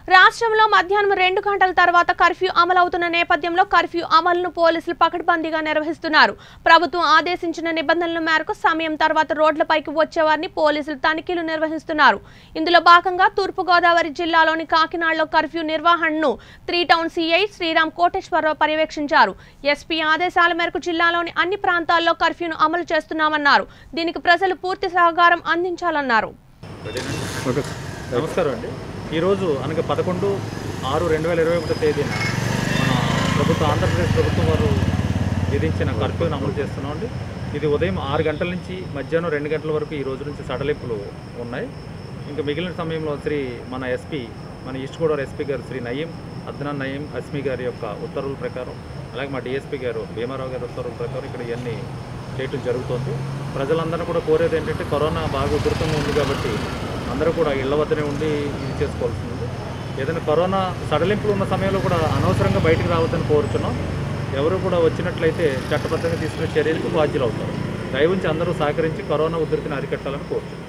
రాష్ట్రంలో మధ్యాహ్నం రెండు గంటల తర్వాత కర్ఫ్యూ అమలవుతున్న నేపథ్యంలో కర్ఫ్యూ అమలును పోలీసులు పకడ్బందీగా నిర్వహిస్తున్నారు ప్రభుత్వం ఆదేశించిన నిబంధనల మేరకు సమయం తర్వాత రోడ్లపైకి వచ్చేవారిని పోలీసులు తనిఖీలు నిర్వహిస్తున్నారు ఇందులో భాగంగా తూర్పుగోదావరి జిల్లాలోని కాకినాడలో కర్ఫ్యూ నిర్వహణను three town CI Sriram Koteswara Rao పర్యవేక్షించారు ఎస్పీ ఆదేశాల మేరకు జిల్లాలోని అన్ని ప్రాంతాల్లో కర్ఫ్యూను అమలు చేస్తున్నామన్నారు దీనికి ప్రజలు పూర్తి సహకారం అందించాలన్నారు ఓకే నమస్కారం అండి ఈరోజు అనగా పదకొండు ఆరు రెండు వేల ఇరవై ఒకటో తేదీన మన ప్రభుత్వం ఆంధ్రప్రదేశ్ ప్రభుత్వం వారు విధించిన కర్ఫ్యూని అమలు చేస్తున్నామండి ఇది ఉదయం ఆరు గంటల నుంచి మధ్యాహ్నం రెండు గంటల వరకు ఈ రోజు నుంచి సడలింపులు ఉన్నాయి ఇంకా మిగిలిన సమయంలో శ్రీ మన ఎస్పీ మన ఈస్ట్ గోదావరి ఎస్పీ గారు శ్రీ నయీం అద్నాన్ నయీం అస్మి గారి యొక్క ఉత్తర్వుల ప్రకారం అలాగే మా డిఎస్పీ గారు భీమారావు గారి ఉత్తర్వుల ప్రకారం ఇక్కడ ఇవన్నీ చేయటం జరుగుతుంది ప్రజలందరూ కూడా కోరేది ఏంటంటే కరోనా బాగా ఉధృతంగా ఉంది కాబట్టి అందరూ కూడా ఇళ్ల వద్దనే ఉండి ఇది చేసుకోవాల్సి ఉంది ఏదైనా కరోనా సడలింపులు ఉన్న సమయంలో కూడా అనవసరంగా బయటికి రావద్దని కోరుచున్నాం ఎవరు కూడా వచ్చినట్లయితే చట్టబద్ధంగా తీసుకునే చర్యలకు బాధ్యులు అవుతారు దయవుంచి అందరూ సహకరించి కరోనా ఉధృతిని అరికట్టాలని కోరుచున్నాం